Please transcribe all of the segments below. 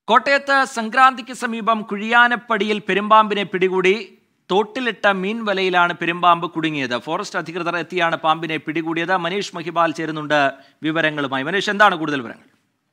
കോട്ടയത്ത് സംക്രാന്തിക്ക് സമീപം കുഴിയാനപ്പടിയിൽ പെരുമ്പാമ്പിനെ പിടികൂടി തോട്ടിലിട്ട മീൻ വലയിലാണ് പെരുമ്പാമ്പ് കുടുങ്ങിയത് ഫോറസ്റ്റ് അധികൃതർ എത്തിയാണ് പാമ്പിനെ പിടികൂടിയത് മനീഷ് മഹിബാൽ ചേരുന്നുണ്ട് വിവരങ്ങളുമായി മനീഷ് എന്താണ് കൂടുതൽ വിവരങ്ങൾ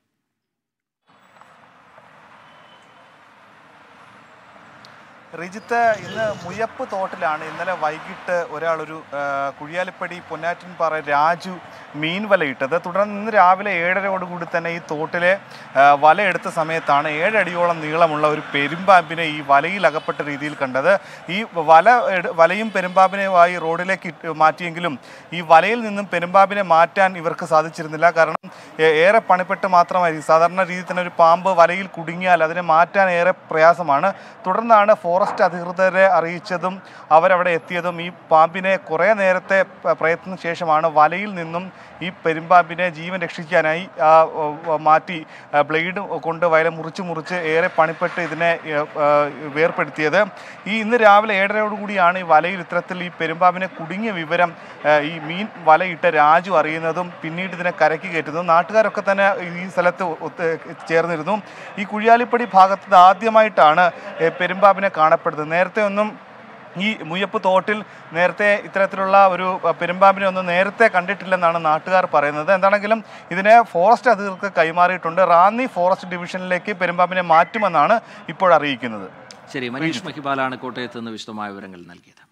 റിജിത്ത് ഇന്ന് മുയപ്പ് തോട്ടിലാണ് ഇന്നലെ വൈകിട്ട് ഒരാളൊരു ആ, കുഴിയാലിപ്പടി പൊന്നാറ്റിൻപാറ രാജു മീൻ വലയിട്ടത് തുടർന്ന് ഇന്ന് രാവിലെ ഏഴരയോടുകൂടി തന്നെ ഈ തോട്ടിലെ ആ, വല എടുത്ത സമയത്താണ് ഏഴടിയോളം നീളമുള്ള ഒരു പെരുമ്പാമ്പിനെ ഈ വലയിൽ അകപ്പെട്ട രീതിയിൽ കണ്ടത് ഈ വല എടു- വലയും പെരുമ്പാമ്പിനെയുമായി റോഡിലേക്ക് ഇട്ട് മാറ്റിയെങ്കിലും ഈ വലയിൽ നിന്നും പെരുമ്പാമ്പിനെ മാറ്റാൻ ഇവർക്ക് സാധിച്ചിരുന്നില്ല കാരണം ഏ- ഏറെ പണിപ്പെട്ട് മാത്രമായിരിക്കും സാധാരണ രീതിയിൽ തന്നെ ഒരു പാമ്പ് വലയിൽ കുടുങ്ങിയാൽ അതിനെ മാറ്റാൻ ഏറെ പ്രയാസമാണ് തുടർന്നാണ് ഫോറസ്റ്റ് അധികൃതരെ അറിയിച്ചതും അവരവിടെ എത്തിയതും ഈ പാമ്പിനെ കുറേ നേരത്തെ പ- പ്രയത്നത്തിന് ശേഷമാണ് വലയിൽ നിന്നും ഈ പെരുമ്പാമ്പിനെ ജീവൻ രക്ഷിക്കാനായി ആ, ഓ, ഓ, മാറ്റി ആ, ബ്ലേഡ് കൊണ്ട് വയല മുറിച്ച് മുറിച്ച് ഏറെ പണിപ്പെട്ട് ഇതിനെ ഏ, ആ, വേർപ്പെടുത്തിയത് ഈ ഇന്ന് രാവിലെ ഏഴരയോടുകൂടിയാണ് ഈ വലയിൽ ഇത്തരത്തിൽ ഈ പെരുമ്പാമ്പിനെ കുടുങ്ങിയ വിവരം ആ, ഈ മീൻ വലയിട്ട രാജു അറിയുന്നതും പിന്നീട് ഇതിനെ കരയ്ക്ക് കയറ്റുന്നതും നാട്ടുകാരൊക്കെ തന്നെ ഈ സ്ഥലത്ത് ഒത്ത് ചേർന്നിരുന്നു ഈ കുഴിയാലിപ്പടി ഭാഗത്ത് ഇത് ആദ്യമായിട്ടാണ് ഏ, പെരുമ്പാമ്പിനെ കാണപ്പെടുന്നത് നേരത്തെ ഒന്നും ഈ മുയപ്പ് തോട്ടിൽ നേരത്തെ ഇത്തരത്തിലുള്ള ഒരു അഹ്, പെരുമ്പാമ്പിനെ ഒന്നും നേരത്തെ കണ്ടിട്ടില്ലെന്നാണ് നാട്ടുകാർ പറയുന്നത് എന്താണെങ്കിലും ഇതിനെ ഫോറസ്റ്റ് അധികൃതർക്ക് കൈമാറിയിട്ടുണ്ട് റാന്നി ഫോറസ്റ്റ് ഡിവിഷനിലേക്ക് പെരുമ്പാമ്പിനെ മാറ്റുമെന്നാണ് ഇപ്പോൾ അറിയിക്കുന്നത് ശരി മനീഷ് മഹിബാലാണ് കോട്ടയത്ത് നിന്ന് വിശദമായ വിവരങ്ങൾ നൽകിയത്